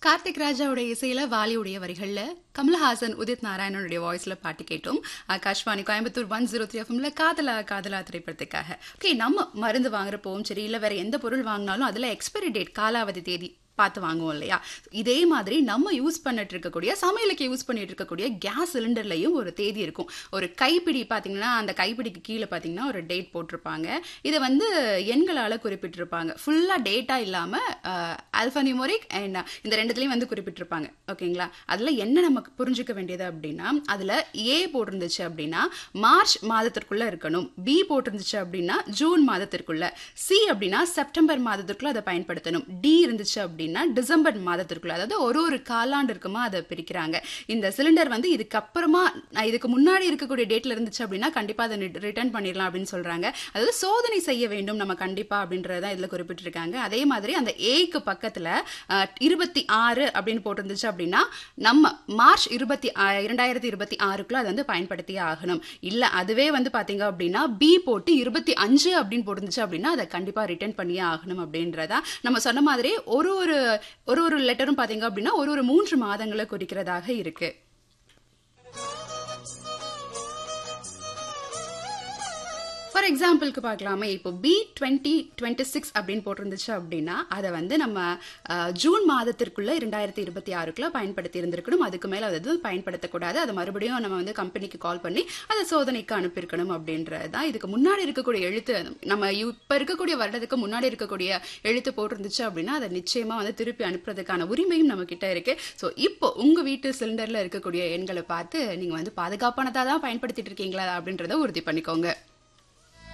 கார்த்திக் ராஜாவுடைய இசையில வாலியுடைய வரிகள்ல கமலஹாசன் உதித் நாராயணனுடைய வாய்ஸ்ல பாட்டு கேட்டோம் Akashvani Coimbatore one zero three எஃப்எம்ல காதலா காதலா திரைப்படத்துக்காக ஓகே நம்ம மருந்து வாங்குறப்போவும் சரி இல்ல வேற எந்த பொருள் வாங்கினாலும் அதுல எக்ஸ்பைரி டேட் காலாவதி தேதி பார்த்து வாங்குவோம் இல்லையா இதே மாதிரி நம்ம யூஸ் பண்ணிட்டு இருக்கக்கூடிய சமையலுக்கு யூஸ் பண்ணிட்டு இருக்கக்கூடிய கேஸ் சிலிண்டர்லையும் ஒரு தேதி இருக்கும் ஒரு கைப்பிடி பார்த்தீங்கன்னா அந்த கைப்பிடிக்கு கீழே பார்த்தீங்கன்னா ஒரு டேட் போட்டிருப்பாங்க இதை வந்து எண்களால் குறிப்பிட்டிருப்பாங்க ஃபுல்லாக டேட்டா இல்லாமல் ஆல்ஃபானிமோரிக் அண்ட் இந்த ரெண்டுத்துலேயும் வந்து குறிப்பிட்டிருப்பாங்க ஓகேங்களா அதில் என்ன நமக்கு புரிஞ்சுக்க வேண்டியது அப்படின்னா அதில் ஏ போட்டிருந்துச்சு அப்படின்னா மார்ச் மாதத்திற்குள்ளே இருக்கணும் பி போட்டிருந்துச்சு அப்படின்னா ஜூன் மாதத்திற்குள்ள சி அப்படின்னா செப்டம்பர் மாதத்திற்குள்ள அதை பயன்படுத்தணும் டி இருந்துச்சு அப்படின்னா டிசம்பர் மாதத்திற்குள்ள அதாவது ஒரு ஒரு காலாண்டு இருக்குமா அதை பிரிக்கிறாங்க இந்த சிலிண்டர் வந்து இதுக்கப்புறமா நான் இதுக்கு முன்னாடி இருக்கக்கூடிய டேட்ல இருந்துச்சு அப்படின்னா கண்டிப்பா அதை ரிட்டர்ன் பண்ணிடலாம் அப்படின்னு சொல்றாங்க அதாவது சோதனை செய்ய வேண்டும் நம்ம கண்டிப்பா அப்படின்றத இதுல குறிப்பிட்டிருக்காங்க அதே மாதிரி அந்த ஏக்கு பக்கத்துல இருபத்தி ஆறு அப்படின்னு போட்டிருந்துச்சு அப்படின்னா நம்ம மார்ச் இருபத்தி இரண்டாயிரத்தி இருபத்தி ஆறுக்குள்ள அதை வந்து பயன்படுத்தியே ஆகணும் இல்ல அதுவே வந்து பாத்தீங்க அப்படின்னா பி போட்டு இருபத்தி அஞ்சு அப்படின்னு போட்டிருந்துச்சு அப்படின்னா அதை கண்டிப்பா ரிட்டர்ன் பண்ணியே ஆகணும் அப்படின்றதா நம்ம சொன்ன மாதிரி ஒரு ஒரு ஒரு ஒரு லெட்டரும் பாத்தீங்க அப்படின்னா ஒரு ஒரு மூன்று மாதங்களை குறிக்கிறதாக இருக்கு ஃபார் எக்ஸாம்பிளுக்கு பார்க்கலாமே இப்போ பி டுவெண்ட்டி டுவெண்ட்டி சிக்ஸ் அப்படின்னு போட்டிருந்துச்சு அப்படின்னா அதை வந்து நம்ம ஜூன் மாதத்திற்குள்ள இரண்டாயிரத்தி இருபத்தி ஆறுக்குள்ள பயன்படுத்தி இருந்திருக்கணும் அதுக்கு மேலே அது பயன்படுத்தக்கூடாது அதை மறுபடியும் நம்ம வந்து கம்பெனிக்கு கால் பண்ணி அதை சோதனைக்கு அனுப்பியிருக்கணும் அப்படின்றது தான் இதுக்கு முன்னாடி இருக்கக்கூடிய எழுத்து நம்ம இப்போ இருக்கக்கூடிய வருடத்துக்கு முன்னாடி இருக்கக்கூடிய எழுத்து போட்டிருந்துச்சு அப்படின்னா அதை நிச்சயமா வந்து திருப்பி அனுப்புறதுக்கான உரிமையும் நம்ம கிட்ட இருக்கு ஸோ இப்போ உங்க வீட்டு சிலிண்டர்ல இருக்கக்கூடிய எண்களை பார்த்து நீங்க வந்து பாதுகாப்பானதா தான் பயன்படுத்திட்டு இருக்கீங்களா அப்படின்றத உறுதி பண்ணிக்கோங்க